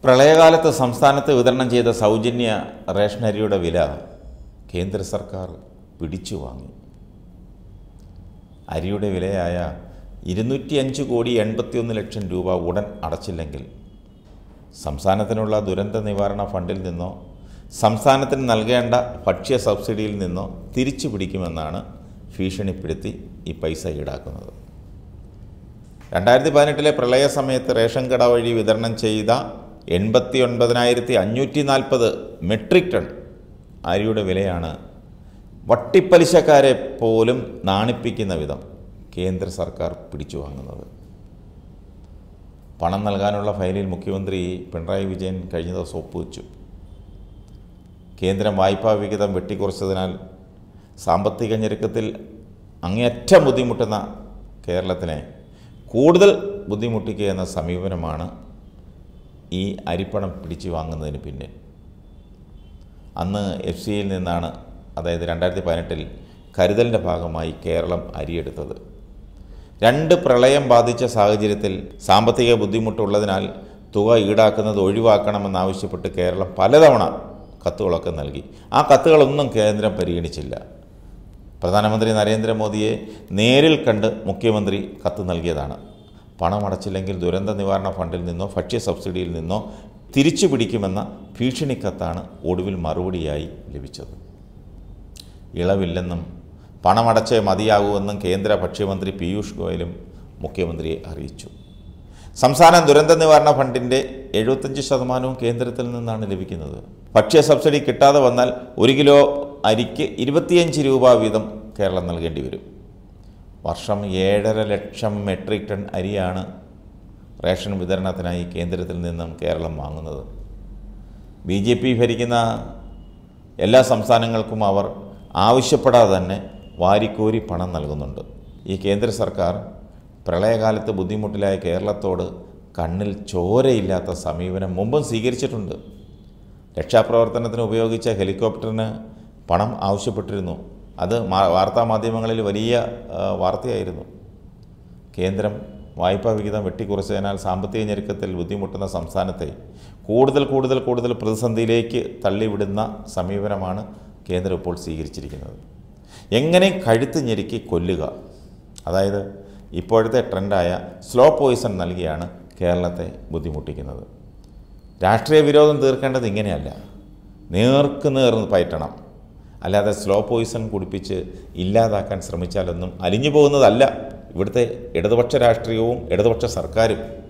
പ്രളയകാലത്ത് സംസ്ഥാനത്ത് വിതരണം ചെയ്ത സൗജന്യ റേഷനരിയുടെ വില കേന്ദ്ര സർക്കാർ പിടിച്ചു വാങ്ങി അരിയുടെ വിലയായ ഇരുന്നൂറ്റി അഞ്ച് കോടി എൺപത്തിയൊന്ന് ലക്ഷം രൂപ ഉടൻ അടച്ചില്ലെങ്കിൽ സംസ്ഥാനത്തിനുള്ള ദുരന്ത നിവാരണ ഫണ്ടിൽ നിന്നോ സംസ്ഥാനത്തിന് നൽകേണ്ട ഭക്ഷ്യ സബ്സിഡിയിൽ നിന്നോ തിരിച്ചു പിടിക്കുമെന്നാണ് ഭീഷണിപ്പെടുത്തി ഈ പൈസ ഈടാക്കുന്നത് രണ്ടായിരത്തി പതിനെട്ടിലെ പ്രളയ സമയത്ത് റേഷൻ കട വഴി വിതരണം ചെയ്ത എൺപത്തി ഒൻപതിനായിരത്തി അഞ്ഞൂറ്റി നാൽപ്പത് മെട്രിക് ടൺ അരിയുടെ വിലയാണ് വട്ടിപ്പലിശക്കാരെ പോലും നാണിപ്പിക്കുന്ന വിധം കേന്ദ്ര സർക്കാർ പിടിച്ചു വാങ്ങുന്നത് പണം നൽകാനുള്ള ഫയലിൽ മുഖ്യമന്ത്രി പിണറായി വിജയൻ കഴിഞ്ഞ ദിവസം ഒപ്പുവെച്ചു കേന്ദ്രം വായ്പാ വിഹിതം വെട്ടിക്കുറച്ചതിനാൽ സാമ്പത്തിക ഞെരുക്കത്തിൽ അങ്ങേയറ്റം ബുദ്ധിമുട്ടുന്ന കേരളത്തിനെ കൂടുതൽ ബുദ്ധിമുട്ടിക്കുക എന്ന സമീപനമാണ് ഈ അരിപ്പണം പിടിച്ചു വാങ്ങുന്നതിന് പിന്നിൽ അന്ന് എഫ് സിയിൽ നിന്നാണ് അതായത് രണ്ടായിരത്തി പതിനെട്ടിൽ കരുതലിൻ്റെ ഭാഗമായി കേരളം അരിയെടുത്തത് രണ്ട് പ്രളയം ബാധിച്ച സാഹചര്യത്തിൽ സാമ്പത്തിക ബുദ്ധിമുട്ടുള്ളതിനാൽ തുക ഈടാക്കുന്നത് ഒഴിവാക്കണമെന്നാവശ്യപ്പെട്ട് കേരളം പലതവണ കത്തുകളൊക്കെ നൽകി ആ കത്തുകളൊന്നും കേന്ദ്രം പരിഗണിച്ചില്ല പ്രധാനമന്ത്രി നരേന്ദ്രമോദിയെ നേരിൽ കണ്ട് മുഖ്യമന്ത്രി കത്ത് നൽകിയതാണ് പണമടച്ചില്ലെങ്കിൽ ദുരന്ത നിവാരണ ഫണ്ടിൽ നിന്നോ ഭക്ഷ്യ സബ്സിഡിയിൽ നിന്നോ തിരിച്ചു പിടിക്കുമെന്ന ഭീഷണിക്കത്താണ് ഒടുവിൽ മറുപടിയായി ലഭിച്ചത് ഇളവില്ലെന്നും പണമടച്ചേ മതിയാകൂവെന്നും കേന്ദ്ര ഭക്ഷ്യമന്ത്രി പീയൂഷ് ഗോയലും മുഖ്യമന്ത്രിയെ അറിയിച്ചു സംസ്ഥാന ദുരന്ത നിവാരണ ഫണ്ടിൻ്റെ എഴുപത്തഞ്ച് ശതമാനവും കേന്ദ്രത്തിൽ നിന്നാണ് ലഭിക്കുന്നത് ഭക്ഷ്യ സബ്സിഡി കിട്ടാതെ വന്നാൽ ഒരു കിലോ അരിക്ക് ഇരുപത്തിയഞ്ച് രൂപ വീതം കേരളം നൽകേണ്ടി വരും വർഷം ഏഴര ലക്ഷം മെട്രിക് ടൺ അരിയാണ് റേഷൻ വിതരണത്തിനായി കേന്ദ്രത്തിൽ നിന്നും കേരളം വാങ്ങുന്നത് ബി ജെ പി ഭരിക്കുന്ന എല്ലാ സംസ്ഥാനങ്ങൾക്കും അവർ ആവശ്യപ്പെടാതെ തന്നെ വാരിക്കോരി പണം നൽകുന്നുണ്ട് ഈ കേന്ദ്ര സർക്കാർ പ്രളയകാലത്ത് ബുദ്ധിമുട്ടിലായ കേരളത്തോട് കണ്ണിൽ ചോരയില്ലാത്ത സമീപനം മുമ്പും സ്വീകരിച്ചിട്ടുണ്ട് രക്ഷാപ്രവർത്തനത്തിന് ഉപയോഗിച്ച ഹെലികോപ്റ്ററിന് പണം ആവശ്യപ്പെട്ടിരുന്നു അത് മാ- വാർത്താ മാധ്യമങ്ങളിൽ വലിയ ആ, വാർത്തയായിരുന്നു കേന്ദ്രം വായ്പാ വിഹിതം വെട്ടിക്കുറച്ചതിനാൽ സാമ്പത്തിക ഞെരുക്കത്തിൽ ബുദ്ധിമുട്ടുന്ന സംസ്ഥാനത്തെ കൂടുതൽ കൂടുതൽ കൂടുതൽ പ്രതിസന്ധിയിലേക്ക് തള്ളിവിടുന്ന സമീപനമാണ് കേന്ദ്രം ഇപ്പോൾ സ്വീകരിച്ചിരിക്കുന്നത് എങ്ങനെ കഴുത്ത് ഞെരുക്കി കൊല്ലുക അതായത് ഇപ്പോഴത്തെ ട്രെൻഡായ സ്ലോ പോയിസൺ നൽകിയാണ് കേരളത്തെ ബുദ്ധിമുട്ടിക്കുന്നത് രാഷ്ട്രീയ വിരോധം തീർക്കേണ്ടത് ഇങ്ങനെയല്ല നേർക്ക് നേർന്ന് പയറ്റണം അല്ലാതെ സ്ലോ പോയിസൺ കുടിപ്പിച്ച് ഇല്ലാതാക്കാൻ ശ്രമിച്ചാലൊന്നും അലിഞ്ഞു പോകുന്നതല്ല ഇവിടുത്തെ ഇടതുപക്ഷ രാഷ്ട്രീയവും ഇടതുപക്ഷ സർക്കാരും